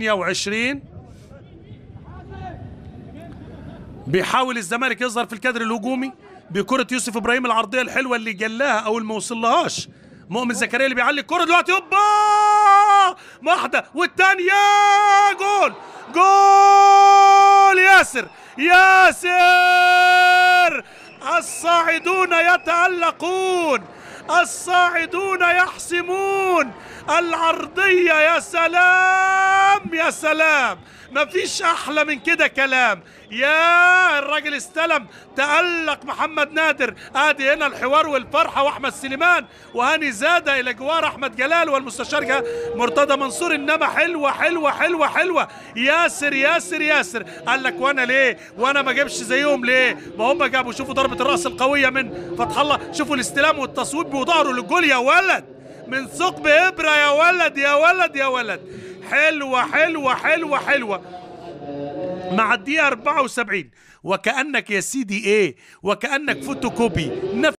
28 بيحاول الزمالك يظهر في الكادر الهجومي بكرة يوسف ابراهيم العرضية الحلوة اللي جلاها او اللي ما وصلهاش مؤمن زكريا اللي بيعلي الكرة دلوقتي اوبا واحدة والتانية جول جول ياسر ياسر الصاعدون يتألقون الصاعدون يحسمون العرضية يا سلام يا سلام مفيش أحلى من كده كلام يا الراجل استلم تألق محمد نادر ادي هنا الحوار والفرحة واحمد سليمان وهاني زادة الى جوار احمد جلال والمستشار مرتضى منصور انما حلوة حلوة حلوة حلوة ياسر ياسر ياسر قال لك وانا ليه وانا ما جابش زيهم ليه ما هم جابوا شوفوا ضربة الرأس القوية من فتح الله شوفوا الاستلام والتصويب وظهره للجول يا ولد من ثقب ابرة يا ولد يا ولد يا ولد حلوة حلوة حلوة حلوة مع الدقيقة 74 وكأنك يا سيدي ايه وكأنك فوتوكوبي نفس